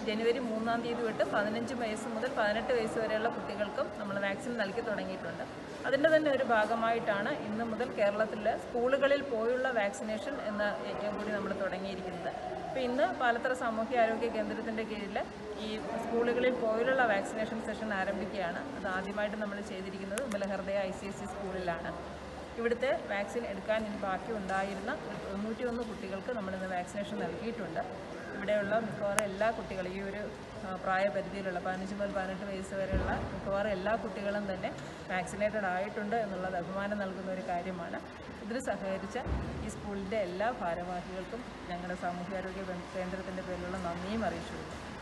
ജനുവരി മൂന്നാം തീയതി തൊട്ട് പതിനഞ്ച് വയസ്സ് മുതൽ പതിനെട്ട് വയസ്സ് വരെയുള്ള കുട്ടികൾക്കും നമ്മൾ വാക്സിൻ നൽകി തുടങ്ങിയിട്ടുണ്ട് അതിൻ്റെ തന്നെ ഒരു ഭാഗമായിട്ടാണ് ഇന്ന് മുതൽ കേരളത്തിലെ സ്കൂളുകളിൽ പോയുള്ള വാക്സിനേഷൻ എന്ന യജ്ഞം കൂടി നമ്മൾ തുടങ്ങിയിരിക്കുന്നത് അപ്പോൾ ഇന്ന് പാലത്തറ സാമൂഹ്യ ആരോഗ്യ കേന്ദ്രത്തിൻ്റെ കീഴിൽ ഈ സ്കൂളുകളിൽ പോയുള്ള വാക്സിനേഷൻ സെഷൻ ആരംഭിക്കുകയാണ് അത് ആദ്യമായിട്ട് നമ്മൾ ചെയ്തിരിക്കുന്നത് ഉമ്മലഹൃദയ ഐ സി എസ് സി സ്കൂളിലാണ് ഇവിടുത്തെ വാക്സിൻ എടുക്കാൻ ഇനി ബാക്കി ഉണ്ടായിരുന്ന ഒരു തൊണ്ണൂറ്റി ഒന്ന് കുട്ടികൾക്ക് നമ്മളിന്ന് വാക്സിനേഷൻ നൽകിയിട്ടുണ്ട് ഇവിടെയുള്ള മിക്കവാറും എല്ലാ കുട്ടികളും ഈ ഒരു ആ, പ്രായപരിധിയിലുള്ള പതിനഞ്ച് മുതൽ പതിനെട്ട് വയസ്സ് വരെയുള്ള മിക്കവാറും എല്ലാ കുട്ടികളും തന്നെ വാക്സിനേറ്റഡ് ആയിട്ടുണ്ട് എന്നുള്ളത് അഭിമാനം നൽകുന്ന ഒരു കാര്യമാണ് ഇതിന് സഹകരിച്ച ഈ സ്കൂളിൻ്റെ എല്ലാ ഭാരവാഹികൾക്കും ഞങ്ങളുടെ സാമൂഹ്യാരോഗ്യ കേന്ദ്രത്തിൻ്റെ പേരിലുള്ള നന്ദിയും അറിയിച്ചു